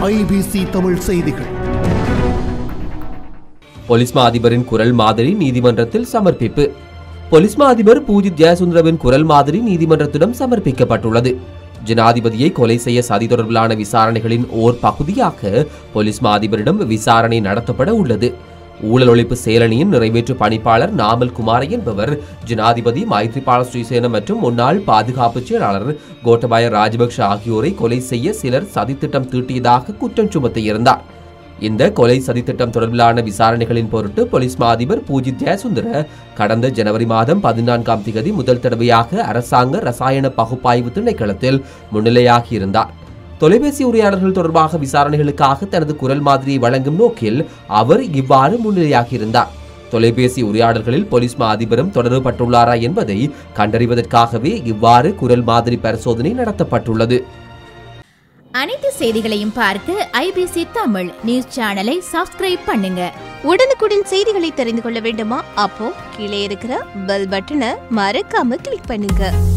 IBC Tamil செய்திகள் police மா அதிபரின் குரல் மாதிரி நீதிமன்றத்தில் சமர்ப்பிப்பு பொலிஸ் மா அதிபர் பூஜித் ஜெயசுந்தரவின் குரல் மாதிரி நீதிமன்றத்திடம் சமர்ப்பிக்கப்பட்டுள்ளது ஜனாதிபதியை கொலை செய்ய சதி தொடர்பிலான விசாரணைகளின் ஓர் பகுதியாக பொலிஸ் மா அதிபரிடம் விசாரணை நடத்தப்பட உள்ளது ஊழல் ஒழிப்பு செயலணியின் நிறைவேற்று பணிப்பாளர் நாமல் குமார் என்பவர் ஜனாதிபதி மைத்ரிபால ஸ்ரீசேன மற்றும் முன்னாள் பாதுகாப்பு செயலாளர் கோட்டபாய ராஜபக்ஷ ஆகியோரை கொலை செய்ய சிலர் சதித்திட்டம் தீட்டியதாக குற்றம் சுமத்தியிருந்தார் இந்த கொலை சதித்திட்டம் தொடர்பிலான விசாரணைகளின் பொருட்டு போலீஸ் மா அதிபர் பூஜித் ஜெயசுந்தர கடந்த ஜனவரி மாதம் பதினான்காம் திகதி முதல் தடவையாக அரசாங்க ரசாயன பகுப்பாய்வு திணைக்களத்தில் முன்னிலையாகியிருந்தார் தொலைபேசி உரையாடல்கள் தொடர்பாக விசாரணைகளுக்காக தனது குரல் மாதிரியை வழங்கும் நோக்கில் அவர் இவ்வாறு முன்னிலையாகியிருந்தார் தொலைபேசி உரையாடல்களில் போலீஸ் மா அதிபரும் தொடர்புபட்டுள்ளாரா என்பதை கண்டறிவதற்காகவே இவ்வாறு குரல் மாதிரி பரிசோதனை நடத்தப்பட்டுள்ளது அனைத்து செய்திகளையும் பார்க்க ஐபிசி தமிழ் நியூஸ் சேனலை சப்ஸ்கிரைப் பண்ணுங்க உடனுக்குடன் செய்திகளை தெரிந்து கொள்ள வேண்டுமா அப்போ கீழே இருக்கிற பெல் பட்டனை மறக்காம கிளிக் பண்ணுங்க